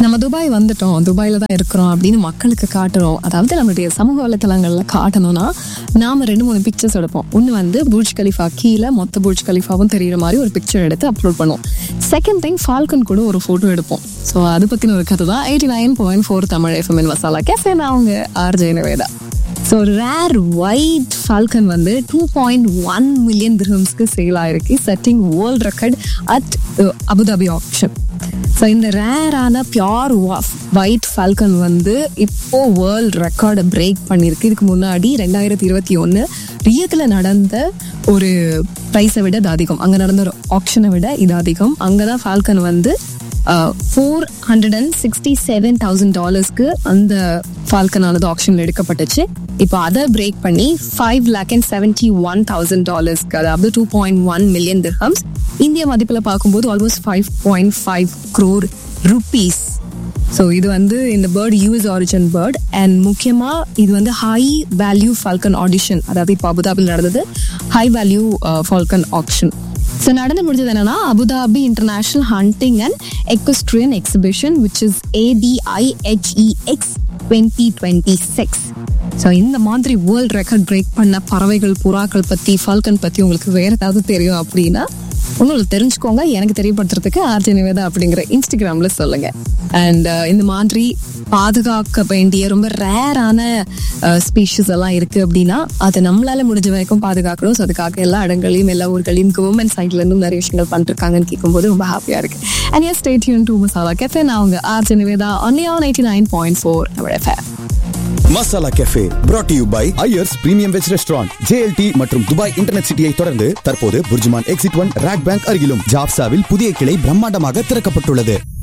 நம்ம துபாய் வந்துட்டோம் துபாயில தான் இருக்கிறோம் அப்படின்னு மக்களுக்கு காட்டுறோம் அதாவது நம்மளுடைய சமூக வலைத்தளங்கள்ல காட்டணும்னா நாம ரெண்டு மூணு பிக்சர்ஸ் எடுப்போம் ஒன்று வந்து புர்ஜ் கலிஃபா கீழே மொத்த புர்ஜ் கலிஃபாவும் தெரியுற மாதிரி ஒரு பிக்சர் எடுத்து அப்லோட் பண்ணுவோம் செகண்ட் திங் ஃபால்கன் கூட ஒரு ஃபோட்டோ எடுப்போம் ஸோ அது பற்றின ஒரு கதை தான் eighty nine point four Tamil எஃப்எம்என் மசாலா கேஃபே நான் அவங்க RJ Niveda so rare white falcon வந்து டூ பாயிண்ட் ஒன் மில்லியன் திரம்ஸ்க்கு சேல் ஆயிருக்கு setting world record at Abu Dhabi auction so இந்த ரேரான பியோர் ஒயிட் ஃபால்கன் வந்து இப்போ வேர்ல்ட் ரெக்கார்டை பிரேக் பண்ணியிருக்கு இதுக்கு முன்னாடி ரெண்டாயிரத்தி இருபத்தி ஒன்று ரியத்தில் நடந்த ஒரு ப்ரைஸை விட இது அதிகம் அங்கே நடந்த ஒரு ஆப்ஷனை விட இது அதிகம் அங்கே தான் ஃபால்கன் வந்து four hundred and sixty seven thousand டாலர்ஸ்க்கு அந்த ஃபால்கனானது ஆப்ஷனில் எடுக்கப்பட்டுச்சு இப்போ அதை பிரேக் பண்ணி five lakh and seventy one thousand டாலர்ஸ்க்கு அதாவது two point one million dirhams இந்திய மதிப்பில் பார்க்கும்போது almost five point five crore rupees so இது வந்து இந்த bird US origin bird and முக்கியமாக இது வந்து ஹை வேல்யூ ஃபால்கன் ஆடிஷன் அதாவது இப்போ அபுதாபியில் நடந்தது high value falcon auction so நடந்து முடிஞ்சது என்னன்னா Abu Dhabi international hunting and equestrian exhibition which is ADIHEX twenty twenty six so இந்த மாதிரி வேர்ல்ட் ரெக்கார்ட் பிரேக் பண்ண பறவைகள் புறாக்கள் பற்றி ஃபால்கன் பற்றி உங்களுக்கு வேற ஏதாவது தெரியும் அப்படின்னா உங்களுக்கு தெரிஞ்சுக்கோங்க எனக்கு தெரியப்படுத்துறதுக்கு ஆர்ஜி நிவேதா அப்படிங்கிற இன்ஸ்டாகிராம்ல சொல்லுங்க அண்ட் இந்த மாதிரி பாதுகாக்க வேண்டிய ரொம்ப ரேரான ஸ்பீஷஸ் எல்லாம் இருக்கு அப்படின்னா அதை நம்மளால முடிஞ்ச வரைக்கும் பாதுகாக்கணும் ஸோ அதுக்காக எல்லா இடங்களையும் எல்லா ஊர்களையும் கவர்மெண்ட் சைட்ல இருந்தும் நிறைய விஷயங்கள் பண்ணிருக்காங்கன்னு கேட்கும்போது ரொம்ப ஹாப்பியா இருக்கு and yes stay tuned to Masala Cafe நான் உங்க RJ Niveda only on eighty nine point four நம்மளோட ஃபேர் Masala Cafe brought to you by Iyers premium veg restaurant JLT மற்றும் துபாய் இன்டர்நெட் சிட்டியை தொடர்ந்து தற்போது Burjuman exit one RAK bank அருகிலும் ஜாப்சாவில் புதிய கிளை பிரம்மாண்டமாக திறக்கப்பட்டுள்ளது